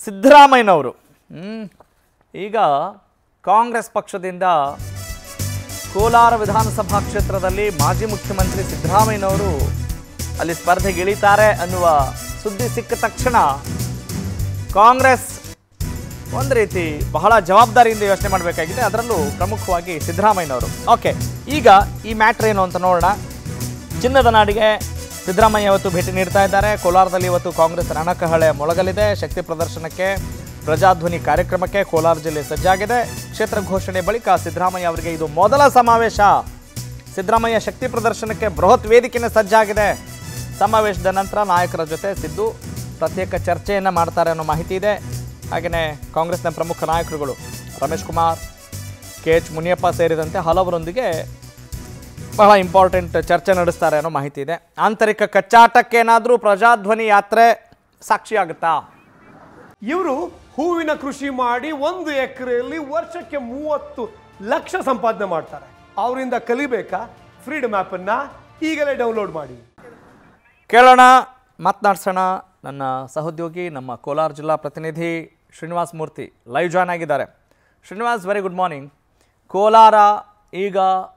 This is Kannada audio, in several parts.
ಸಿದ್ದರಾಮಯ್ಯನವರು ಹ್ಮ್. ಈಗ ಕಾಂಗ್ರೆಸ್ ಪಕ್ಷದಿಂದ ಕೋಲಾರ ವಿಧಾನಸಭಾ ಕ್ಷೇತ್ರದಲ್ಲಿ ಮಾಜಿ ಮುಖ್ಯಮಂತ್ರಿ ಸಿದ್ದರಾಮಯ್ಯನವರು ಅಲ್ಲಿ ಸ್ಪರ್ಧೆಗಿಳಿತಾರೆ ಅನ್ನುವ ಸುದ್ದಿ ಸಿಕ್ಕ ತಕ್ಷಣ ಕಾಂಗ್ರೆಸ್ ಒಂದು ರೀತಿ ಬಹಳ ಜವಾಬ್ದಾರಿಯಿಂದ ಯೋಚನೆ ಮಾಡಬೇಕಾಗಿದೆ ಅದರಲ್ಲೂ ಪ್ರಮುಖವಾಗಿ ಸಿದ್ದರಾಮಯ್ಯನವರು ಓಕೆ ಈಗ ಈ ಮ್ಯಾಟ್ರ್ ಏನು ಅಂತ ನೋಡೋಣ ಚಿನ್ನದ ನಾಡಿಗೆ ಸಿದ್ದರಾಮಯ್ಯ ಇವತ್ತು ಭೇಟಿ ನೀಡ್ತಾ ಇದ್ದಾರೆ ಕೋಲಾರದಲ್ಲಿ ಇವತ್ತು ಕಾಂಗ್ರೆಸ್ ರಣಕಹಳೆ ಮೊಳಗಲಿದೆ ಶಕ್ತಿ ಪ್ರದರ್ಶನಕ್ಕೆ ಪ್ರಜಾಧ್ವನಿ ಕಾರ್ಯಕ್ರಮಕ್ಕೆ ಕೋಲಾರ ಜಿಲ್ಲೆ ಸಜ್ಜಾಗಿದೆ ಕ್ಷೇತ್ರ ಘೋಷಣೆ ಬಳಿಕ ಸಿದ್ದರಾಮಯ್ಯ ಅವರಿಗೆ ಇದು ಮೊದಲ ಸಮಾವೇಶ ಸಿದ್ದರಾಮಯ್ಯ ಶಕ್ತಿ ಪ್ರದರ್ಶನಕ್ಕೆ ಬೃಹತ್ ವೇದಿಕೆನೇ ಸಜ್ಜಾಗಿದೆ ಸಮಾವೇಶದ ನಂತರ ನಾಯಕರ ಜೊತೆ ಸಿದ್ದು ಪ್ರತ್ಯೇಕ ಚರ್ಚೆಯನ್ನು ಮಾಡ್ತಾರೆ ಅನ್ನೋ ಮಾಹಿತಿ ಇದೆ ಹಾಗೆಯೇ ಕಾಂಗ್ರೆಸ್ನ ಪ್ರಮುಖ ನಾಯಕರುಗಳು ರಮೇಶ್ ಕುಮಾರ್ ಕೆ ಎಚ್ ಮುನಿಯಪ್ಪ ಸೇರಿದಂತೆ ಹಲವರೊಂದಿಗೆ ಬಹಳ ಇಂಪಾರ್ಟೆಂಟ್ ಚರ್ಚೆ ನಡೆಸ್ತಾರೆ ಅನ್ನೋ ಮಾಹಿತಿ ಇದೆ ಆಂತರಿಕ ಕಚ್ಚಾಟಕ್ಕೇನಾದರೂ ಪ್ರಜಾಧ್ವನಿ ಯಾತ್ರೆ ಸಾಕ್ಷಿಯಾಗುತ್ತಾ ಇವರು ಹೂವಿನ ಕೃಷಿ ಮಾಡಿ ಒಂದು ಎಕರೆಯಲ್ಲಿ ವರ್ಷಕ್ಕೆ ಮೂವತ್ತು ಲಕ್ಷ ಸಂಪಾದನೆ ಮಾಡ್ತಾರೆ ಅವರಿಂದ ಕಲಿಬೇಕಾ ಫ್ರೀಡಮ್ ಆ್ಯಪನ್ನು ಈಗಲೇ ಡೌನ್ಲೋಡ್ ಮಾಡಿ ಕೇಳೋಣ ಮಾತನಾಡ್ಸೋಣ ನನ್ನ ಸಹೋದ್ಯೋಗಿ ನಮ್ಮ ಕೋಲಾರ ಜಿಲ್ಲಾ ಪ್ರತಿನಿಧಿ ಶ್ರೀನಿವಾಸ್ ಮೂರ್ತಿ ಲೈವ್ ಜಾಯ್ನ್ ಆಗಿದ್ದಾರೆ Srinivas very good morning Kolar ಈಗ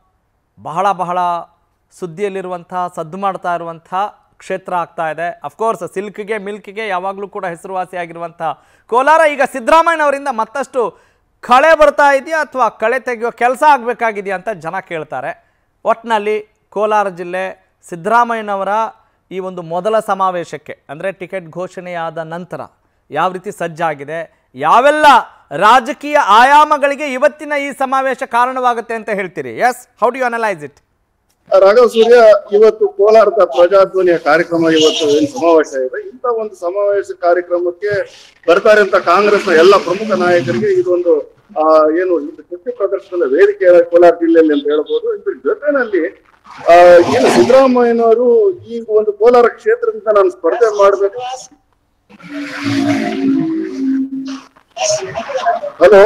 ಬಹಳ ಬಹಳ ಸುದ್ದಿಯಲ್ಲಿರುವಂಥ ಸದ್ದು ಮಾಡ್ತಾ ಇರುವಂಥ ಕ್ಷೇತ್ರ ಆಗ್ತಾ ಇದೆ ಅಫ್ಕೋರ್ಸ್ ಸಿಲ್ಕ್ಗೆ ಮಿಲ್ಕ್ಗೆ ಯಾವಾಗಲೂ ಕೂಡ ಹೆಸರುವಾಸಿಯಾಗಿರುವಂಥ ಕೋಲಾರ ಈಗ ಸಿದ್ದರಾಮಯ್ಯನವರಿಂದ ಮತ್ತಷ್ಟು ಕಳೆ ಬರ್ತಾ ಇದೆಯಾ ಅಥವಾ ಕಳೆ ತೆಗೆಯೋ ಕೆಲಸ ಆಗಬೇಕಾಗಿದೆಯಾ ಅಂತ ಜನ ಕೇಳ್ತಾರೆ ಒಟ್ಟಿನಲ್ಲಿ ಕೋಲಾರ ಜಿಲ್ಲೆ ಸಿದ್ದರಾಮಯ್ಯನವರ ಈ ಒಂದು ಮೊದಲ ಸಮಾವೇಶಕ್ಕೆ ಅಂದರೆ ಟಿಕೆಟ್ ಘೋಷಣೆಯಾದ ನಂತರ ಯಾವ ರೀತಿ ಸಜ್ಜಾಗಿದೆ ಯಾವೆಲ್ಲ ರಾಜಕೀಯ ಆಯಾಮಗಳಿಗೆ ಇವತ್ತಿನ ಈ ಸಮಾವೇಶ ಕಾರಣವಾಗುತ್ತೆ ಅಂತ ಹೇಳ್ತೀರಿ yes how do you analyse it Raghava Surya ಇವತ್ತು ಕೋಲಾರದ ಪ್ರಜಾಧ್ವನಿಯ ಕಾರ್ಯಕ್ರಮ ಇವತ್ತು ಏನು ಸಮಾವೇಶ ಇದೆ ಇಂಥ ಒಂದು ಸಮಾವೇಶ ಕಾರ್ಯಕ್ರಮಕ್ಕೆ ಬರ್ತಾರೆ ಅಂತ ಕಾಂಗ್ರೆಸ್ನ ಎಲ್ಲ ಪ್ರಮುಖ ನಾಯಕರಿಗೆ ಇದೊಂದು ಆ, ಏನು ಇದು ಶಕ್ತಿ ಪ್ರದರ್ಶನದ ವೇದಿಕೆ ಕೋಲಾರ ಜಿಲ್ಲೆಯಲ್ಲಿ ಅಂತ ಹೇಳ್ಬೋದು ಇದ್ರ ಜೊತೆನಲ್ಲಿ ಆ, ಏನು ಸಿದ್ದರಾಮಯ್ಯನವರು ಈ ಒಂದು ಕೋಲಾರ ಕ್ಷೇತ್ರದಿಂದ ನಾನು ಸ್ಪರ್ಧೆ ಮಾಡ್ಬೇಕು ಹಲೋ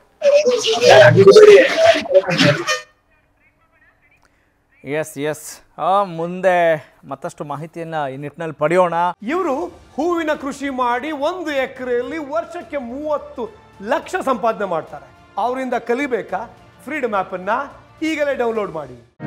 ಎಸ್ ಎಸ್ ಮುಂದೆ ಮತ್ತಷ್ಟು ಮಾಹಿತಿಯನ್ನು ಈ ನಿಟ್ಟಿನಲ್ಲಿ ಪಡೆಯೋಣ ಇವರು ಹೂವಿನ ಕೃಷಿ ಮಾಡಿ ಒಂದು ಎಕರೆಯಲ್ಲಿ ವರ್ಷಕ್ಕೆ ಮೂವತ್ತು ಲಕ್ಷ ಸಂಪಾದನೆ ಮಾಡ್ತಾರೆ ಅವರಿಂದ ಕಲಿಬೇಕಾ ಫ್ರೀಡಮ್ ಆ್ಯಪನ್ನು ಈಗಲೇ ಡೌನ್ಲೋಡ್ ಮಾಡಿ